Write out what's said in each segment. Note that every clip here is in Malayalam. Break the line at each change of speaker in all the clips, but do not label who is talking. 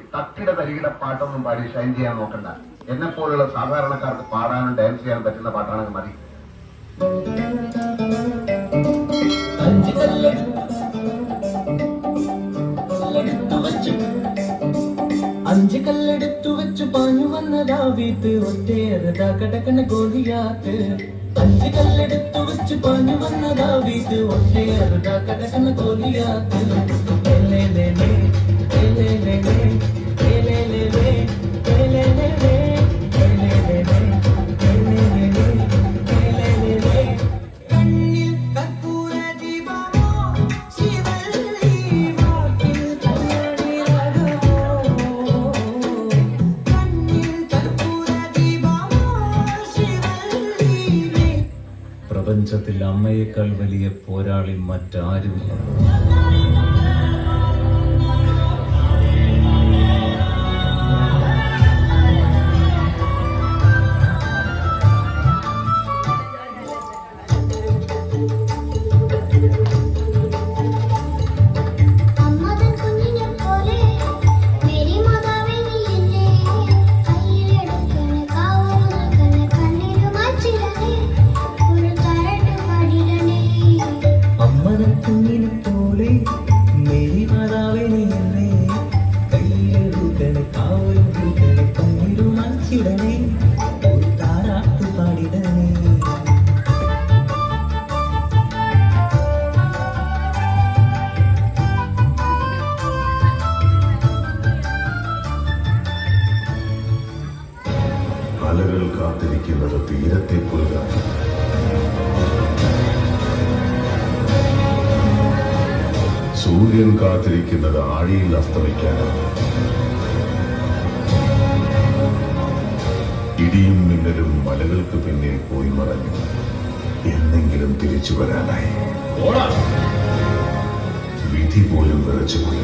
തട്ടിട തരികിട പാട്ടൊന്നും പാടി ഷൈൻ ചെയ്യാൻ നോക്കണ്ട എന്നെ പോലുള്ള സാധാരണക്കാർക്ക് പാടാനും ഡാൻസ് ചെയ്യാൻ പറ്റുന്ന പാട്ടാണെങ്കിൽ മതി
അഞ്ച് കല്ലെടുത്തു വെച്ചു അഞ്ച് കല്ലെടുത്തു വെച്ചു പാഞ്ഞു വന്നതാ വീത്ത് ഒറ്റേറതാ കടക്കണ ഗോലിയാത്ത് അഞ്ച് കല്ലെടുത്തു വെച്ചു പാഞ്ഞു വന്നതാ വീത്ത് ഒറ്റേറതാ കടക്കണ ഗോലിയാത്ത് ഏലേ ലേ ലേ, ഏലേ ലേ ലേ, ഏലേ ലേ ലേ, ഏലേ ലേ ലേ, ഏലേ ലേ ലേ, ഏലേ ലേ ലേ, ഏലേ ലേ ലേ. കണ്ണിൽ കർപ്പൂര ദീപമോ ശിവല്ലി വാക്കിൽ കണ്ണാടി രാഗമോ കണ്ണിൽ കർപ്പൂര ദീപമോ ശിവല്ലി
പ്രപഞ്ചത്തിൽ അമ്മയേക്കാൾ വലിയ പോരാളി മറ്റാരുമില്ല
അമ്മതൻ കുഞ്ഞിനെ പോലെ മേരി മാതാവേ നീ എന്നെ കയ്യിലെടുക്കണേ കാവൽ നൽകണേ കണ്ണിനു മാച്ചിടണേ ഒരു തരട്ട് പാടിടണേ
അമ്മന കുഞ്ഞിനെ പോലെ മേരി മാതാവേ നീ എന്നെ കയ്യിലെടുക്കണേ കാവലും നൽകണേ കണ്ണീരു മാച്ചിടണേ ഒരു താരാട്ട് പാടിടണേ
അലകൾ കാത്തിരിക്കുന്നത് തീരത്തെ പുൽകാൻ സൂര്യൻ കാത്തിരിക്കുന്നത് ആഴിയിൽ അസ്തമിക്കാനാണ് ഇടിയും മിന്നലും മലകൾക്ക് പിന്നിൽ പോയി മറഞ്ഞു എന്നെങ്കിലും തിരിച്ചു വരാനായി വിധി പോലും വിറച്ചുപോയി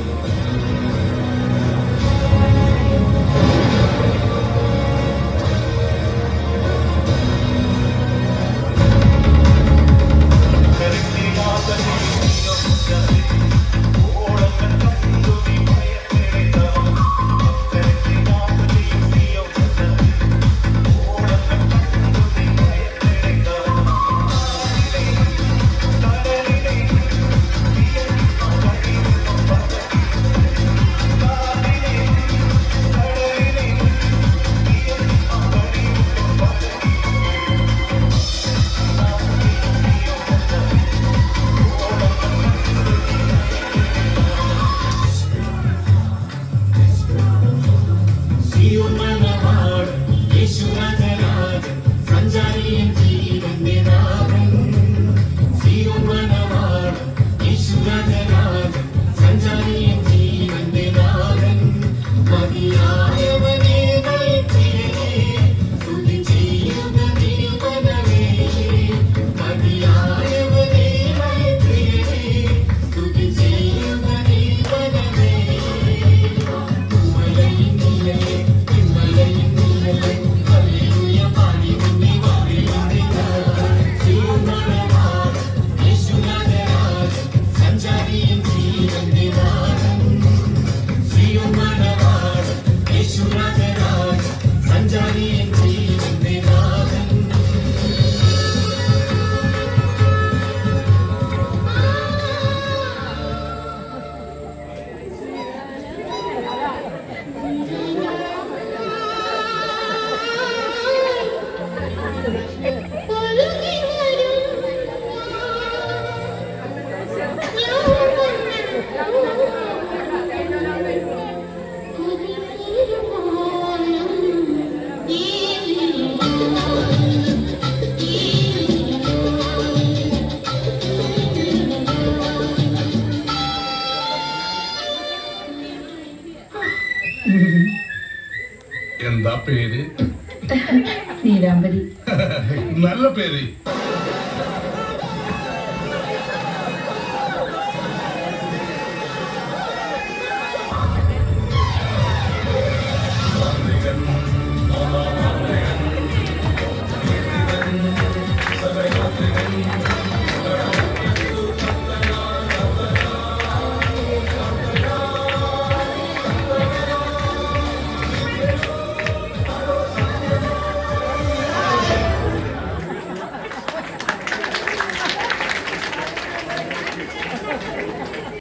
എന്താ പേര്
നീലാംബരി
നല്ല പേര്